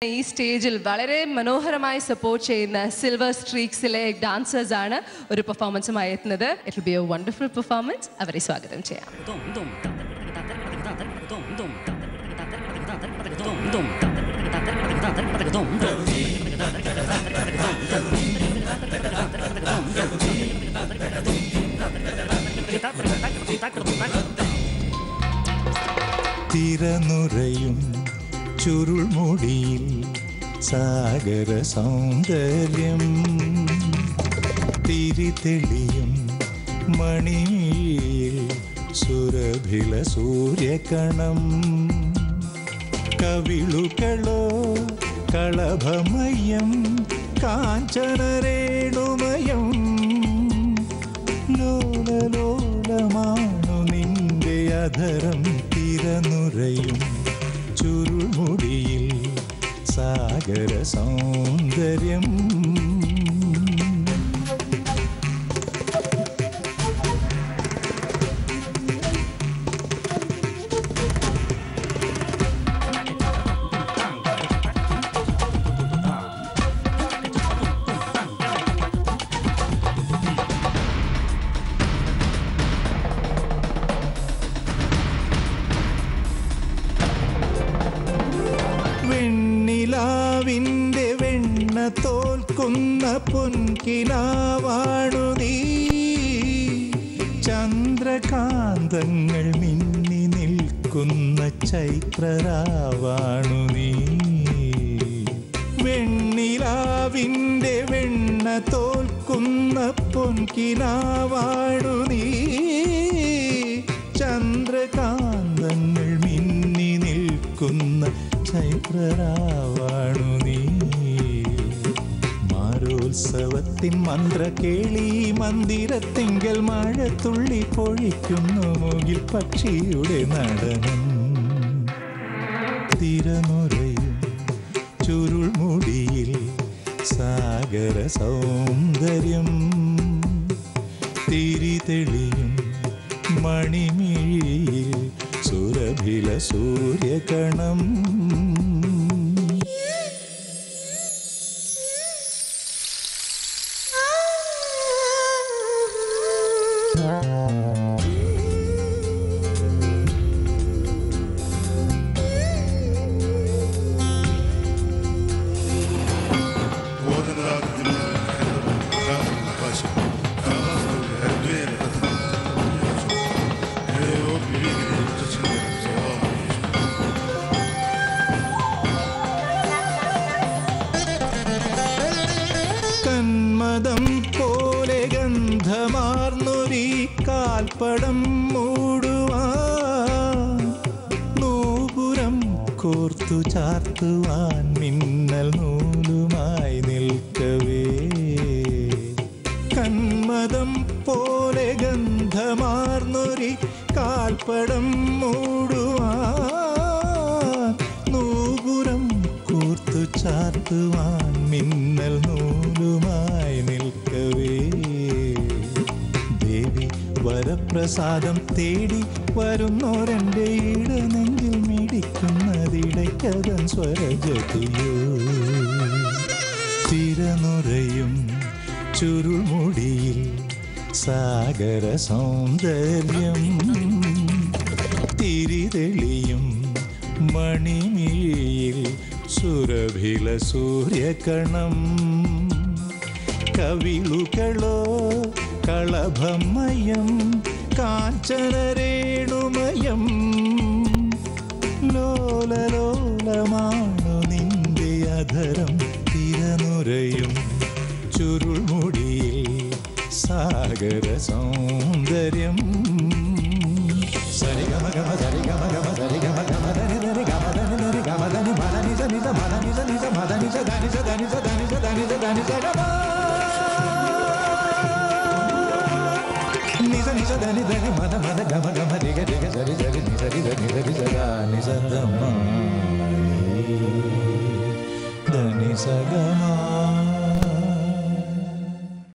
ഈ സ്റ്റേജിൽ വളരെ മനോഹരമായി സപ്പോർട്ട് ചെയ്യുന്ന സിൽവർ സ്ട്രീക്സിലെ ഡാൻസേഴ്സ് ആണ് ഒരു പെർഫോമൻസുമായി എത്തുന്നത് it be a wonderful performance അവരെ സ്വാഗതം ചെയ്യാം തിരനുറയും ചുരുൾമുടിയിൽ സാഗര സൗന്ദര്യം തിരിതെളിയും മണിയിൽ സുരഭില സൂര്യകണം കവിളുകളോ കളഭമയം കാഞ്ചനരേണുമയം ലോലലോലമാണു നിന്റെ അധരം തിരനുറയും ചുരുൾമുടിയിൽ സാഗര സൗന്ദര്യം വെണ്ണിലാവിൻ്റെ വെണ്ണ തോൽക്കുന്ന പൊൻകിനാവാണു നീ ചന്ദ്രകാന്തങ്ങൾ മിന്നി നിൽക്കുന്ന ചൈത്രരാവാണു നീ വെണ്ണിലാവിൻ്റെ വെണ്ണ തോൽക്കുന്ന പൊൻകിനാവാണു നീ ചന്ദ്രകാന്തങ്ങൾ മിന്നി നിൽക്കുന്ന ചൈത്രരാവാണു നീ മാരോത്സവത്തിൻ മന്ത്രകേളി മന്ദിരത്തിങ്കൽ മഴത്തുള്ളി പൊഴിക്കുന്നു മുകിൽ പക്ഷിയുടെ നടനം തിരനുറയും ചുരുൾമുടിയിൽ സാഗര സൗന്ദര്യം തിരിതെളിയും മണിമിഴിയിൽ സുരഭില സൂര്യകണം കന്മദം പോലെ ഗന്ധമാർന്നൊരീ കാൽപ്പടം മൂടുവാൻ നൂപുരം കോർത്തു ചാർത്തുവാൻ മിന്നൽ നൂലുമായി നിൽക്കവേ കന്മദം പോലെ ഗന്ധമാർന്നൊരി കാൽപ്പടം മൂടുവാൻ നൂപുരം കൂർത്തു ചാർത്തുവാൻ മിന്നൽ നൂലുമായി നിൽക്കവേ ദേവി വരപ്രസാദം തേടി വരുന്നോരെൻ്റെ ഇടനെഞ്ചിൽ മിടിക്കുന്നതിടയ്ക്കതൻ സ്വരജതിയോ തിരനുറയും ചുരുൾമുടിയിൽ സാഗര സൗന്ദര്യം തിരിതെളിയും മണിമിഴിയിൽ സുരഭില സൂര്യകണം കവിളുകളോ കളഭമയം കാഞ്ചനരേണുമയം ലോലലോലമാണു നിന്റെ അധരം തിരനുറയും ചുരുൾമുടിയിൽ സാഗര സൗന്ദര്യം സരിഗമ ഗമ സരിഗമ ഗമ സരിഗമ ഗമ ധനി ധനി ഗമ ധനി ധനി ഗമ ധനി മദ നിസ നിസ മദ നിസ നിസ മദ നിസ ധനി സ ധനി സ ധനി സ ധനി സ ധനി സ ഗമ നിസ നിസ ധനി ധനി മദ മദ ഗമ ഗമ രിഗ രിഗ സരി സരി നിസ രി ധനി സരി സ നിസ ധമ ധനി സ ഗമ